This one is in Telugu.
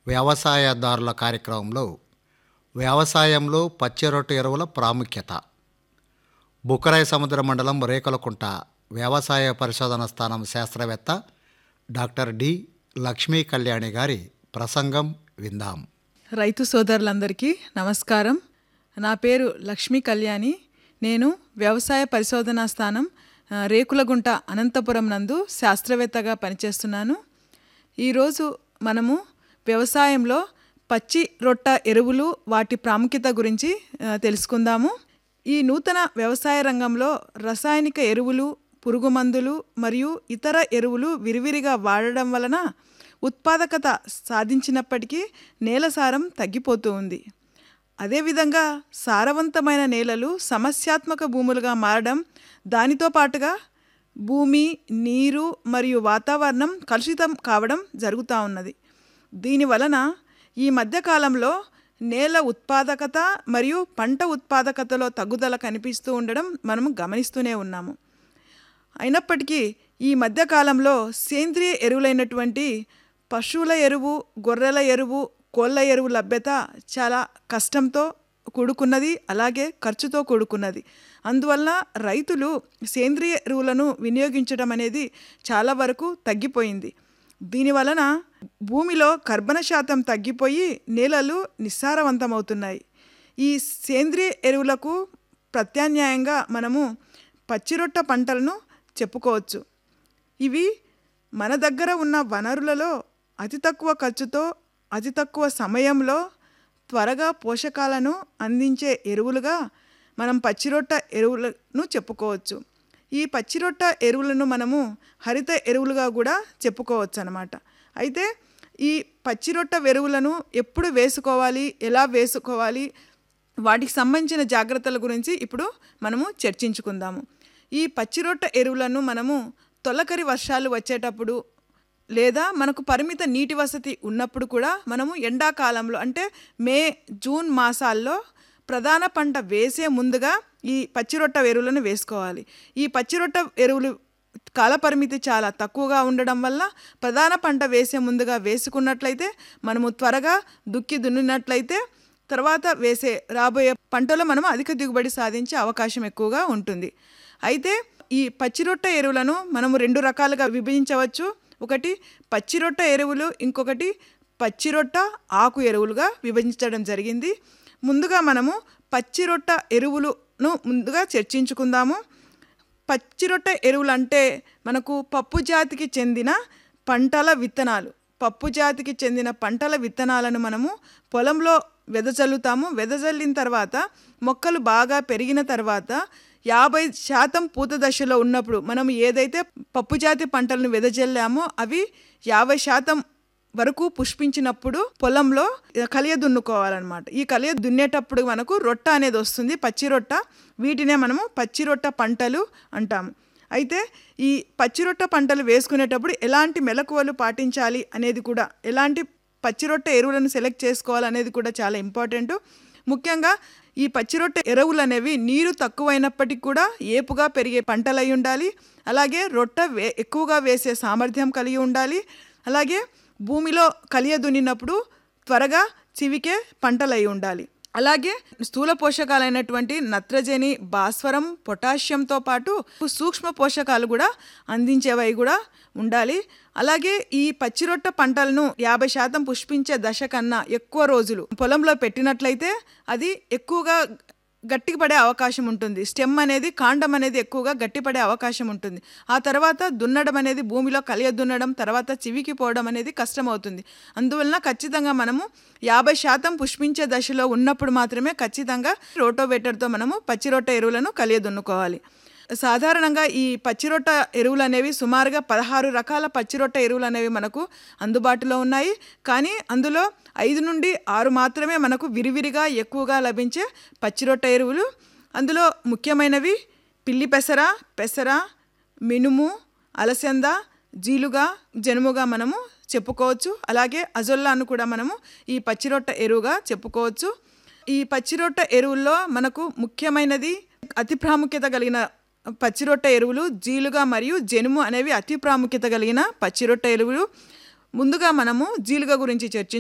వ్యవసాయదారుల కార్యక్రమంలో వ్యవసాయంలో పచ్చిరొట్టు ఎరువుల ప్రాముఖ్యత బుక్కరాయ సముద్ర మండలం రేకులకుంట వ్యవసాయ పరిశోధన స్థానం శాస్త్రవేత్త డాక్టర్ డి లక్ష్మీ కళ్యాణి గారి ప్రసంగం విందాం రైతు సోదరులందరికీ నమస్కారం నా పేరు లక్ష్మీ కళ్యాణి నేను వ్యవసాయ పరిశోధనా స్థానం ఆ, రేకులగుంట అనంతపురం నందు శాస్త్రవేత్తగా పనిచేస్తున్నాను ఈరోజు మనము వ్యవసాయంలో పచ్చి రొట్ట ఎరువులు వాటి ప్రాముఖ్యత గురించి ఆ, తెలుసుకుందాము ఈ నూతన వ్యవసాయ రంగంలో రసాయనిక ఎరువులు పురుగు మందులు మరియు ఇతర ఎరువులు విరివిరిగా వాడడం వలన ఉత్పాదకత సాధించినప్పటికీ నేల సారం తగ్గిపోతూ ఉంది అదేవిధంగా సారవంతమైన నేలలు సమస్యాత్మక భూములుగా మారడం దానితో పాటుగా భూమి నీరు మరియు వాతావరణం కలుషితం కావడం జరుగుతూ ఉన్నది దీని వలన ఈ మధ్యకాలంలో నేల ఉత్పాదకత మరియు పంట ఉత్పాదకతలో తగ్గుదల కనిపిస్తూ ఉండడం మనము గమనిస్తూనే ఉన్నాము అయినప్పటికీ ఈ మధ్యకాలంలో సేంద్రియ ఎరువులైనటువంటి పశువుల ఎరువు గొర్రెల ఎరువు కోళ్ళ ఎరువు లభ్యత చాలా కష్టంతో కూడుకున్నది అలాగే ఖర్చుతో కూడుకున్నది అందువల్ల రైతులు సేంద్రియ ఎరువులను వినియోగించడం అనేది చాలా వరకు తగ్గిపోయింది దీనివలన భూమిలో కర్బన శాతం తగ్గిపోయి నేలలు నిస్సారవంతమవుతున్నాయి ఈ సేంద్రియ ఎరువులకు ప్రత్యామ్నాయంగా మనము పచ్చిరొట్ట పంటలను చెప్పుకోవచ్చు ఇవి మన దగ్గర ఉన్న వనరులలో అతి తక్కువ ఖర్చుతో అతి తక్కువ సమయంలో త్వరగా పోషకాలను అందించే ఎరువులుగా మనం పచ్చిరొట్ట ఎరువులను చెప్పుకోవచ్చు ఈ పచ్చిరొట్ట ఎరువులను మనము హరిత ఎరువులుగా కూడా చెప్పుకోవచ్చు అనమాట అయితే ఈ పచ్చిరొట్ట ఎరువులను ఎప్పుడు వేసుకోవాలి ఎలా వేసుకోవాలి వాటికి సంబంధించిన జాగ్రత్తల గురించి ఇప్పుడు మనము చర్చించుకుందాము ఈ పచ్చిరొట్ట ఎరువులను మనము తొలకరి వర్షాలు వచ్చేటప్పుడు లేదా మనకు పరిమిత నీటి వసతి ఉన్నప్పుడు కూడా మనము ఎండాకాలంలో అంటే మే జూన్ మాసాల్లో ప్రధాన పంట వేసే ముందుగా ఈ పచ్చిరొట్ట ఎరువులను వేసుకోవాలి ఈ పచ్చిరొట్ట ఎరువులు కాలపరిమితి చాలా తక్కువగా ఉండడం వల్ల ప్రధాన పంట వేసే ముందుగా వేసుకున్నట్లయితే మనము త్వరగా దుక్కి దున్నినట్లయితే తర్వాత వేసే రాబోయే పంటలో మనం అధిక దిగుబడి సాధించే అవకాశం ఎక్కువగా ఉంటుంది అయితే ఈ పచ్చిరొట్ట ఎరువులను మనము రెండు రకాలుగా విభజించవచ్చు ఒకటి పచ్చిరొట్ట ఎరువులు ఇంకొకటి పచ్చిరొట్ట ఆకు ఎరువులుగా విభజించడం జరిగింది ముందుగా మనము పచ్చిరొట్ట ఎరువులను ముందుగా చర్చించుకుందాము పచ్చిరొట్ట ఎరువులు అంటే మనకు పప్పు జాతికి చెందిన పంటల విత్తనాలు పప్పు జాతికి చెందిన పంటల విత్తనాలను మనము పొలంలో వెదజల్లుతాము వెదజల్లిన తర్వాత మొక్కలు బాగా పెరిగిన తర్వాత యాభై శాతం పూత దశలో ఉన్నప్పుడు మనం ఏదైతే పప్పు జాతి పంటలను వెదజల్లామో అవి యాభై శాతం వరకు పుష్పించినప్పుడు పొలంలో కలియ దున్నుకోవాలన్నమాట ఈ కలియ దున్నేటప్పుడు మనకు రొట్ట అనేది వస్తుంది పచ్చి రొట్ట వీటినే మనము పచ్చి రొట్ట పంటలు అంటాము అయితే ఈ పచ్చిరొట్ట పంటలు వేసుకునేటప్పుడు ఎలాంటి మెలకువలు పాటించాలి అనేది కూడా ఎలాంటి పచ్చిరొట్ట ఎరువులను సెలెక్ట్ చేసుకోవాలనేది కూడా చాలా ఇంపార్టెంట్ ముఖ్యంగా ఈ పచ్చిరొట్ట ఎరువులు అనేవి నీరు తక్కువైనప్పటికీ కూడా ఏపుగా పెరిగే పంటలు అయి ఉండాలి అలాగే రొట్ట వే ఎక్కువగా వేసే సామర్థ్యం కలిగి ఉండాలి అలాగే భూమిలో కలియ దున్నినప్పుడు త్వరగా చివికే పంటలు అయి ఉండాలి అలాగే స్థూల పోషకాలైనటువంటి నత్రజని భాస్వరం పొటాషియంతో పాటు సూక్ష్మ పోషకాలు కూడా అందించేవి కూడా ఉండాలి అలాగే ఈ పచ్చిరొట్ట పంటలను యాభై శాతం పుష్పించే దశ కన్నా ఎక్కువ రోజులు పొలంలో పెట్టినట్లయితే అది ఎక్కువగా గట్టిపడే అవకాశం ఉంటుంది స్టెమ్ అనేది కాండం అనేది ఎక్కువగా గట్టిపడే అవకాశం ఉంటుంది ఆ తర్వాత దున్నడం అనేది భూమిలో కలియ దున్నడం తర్వాత చివికి పోవడం అనేది కష్టమవుతుంది అందువలన ఖచ్చితంగా మనము యాభై శాతం పుష్పించే దశలో ఉన్నప్పుడు మాత్రమే ఖచ్చితంగా రోటోవేటర్తో మనము పచ్చిరొట్ట ఎరువులను కలియ దున్నుకోవాలి సాధారణంగా ఈ పచ్చిరొట్ట ఎరువులు అనేవి సుమారుగా పదహారు రకాల పచ్చిరొట్ట ఎరువులు అనేవి మనకు అందుబాటులో ఉన్నాయి కానీ అందులో ఐదు నుండి ఆరు మాత్రమే మనకు విరివిరిగా ఎక్కువగా లభించే పచ్చిరొట్ట ఎరువులు అందులో ముఖ్యమైనవి పిల్లి పెసర పెసర మినుము అలసంద జీలుగా జనుముగా మనము చెప్పుకోవచ్చు అలాగే అజొల్లాను కూడా మనము ఈ పచ్చిరొట్ట ఎరువుగా చెప్పుకోవచ్చు ఈ పచ్చిరొట్ట ఎరువుల్లో మనకు ముఖ్యమైనది అతి ప్రాముఖ్యత కలిగిన పచ్చిరొట్ట ఎరువులు జీలుగా మరియు జనుము అనేవి అతి ప్రాముఖ్యత కలిగిన పచ్చిరొట్ట ఎరువులు ముందుగా మనము జీలుగా గురించి చర్చించ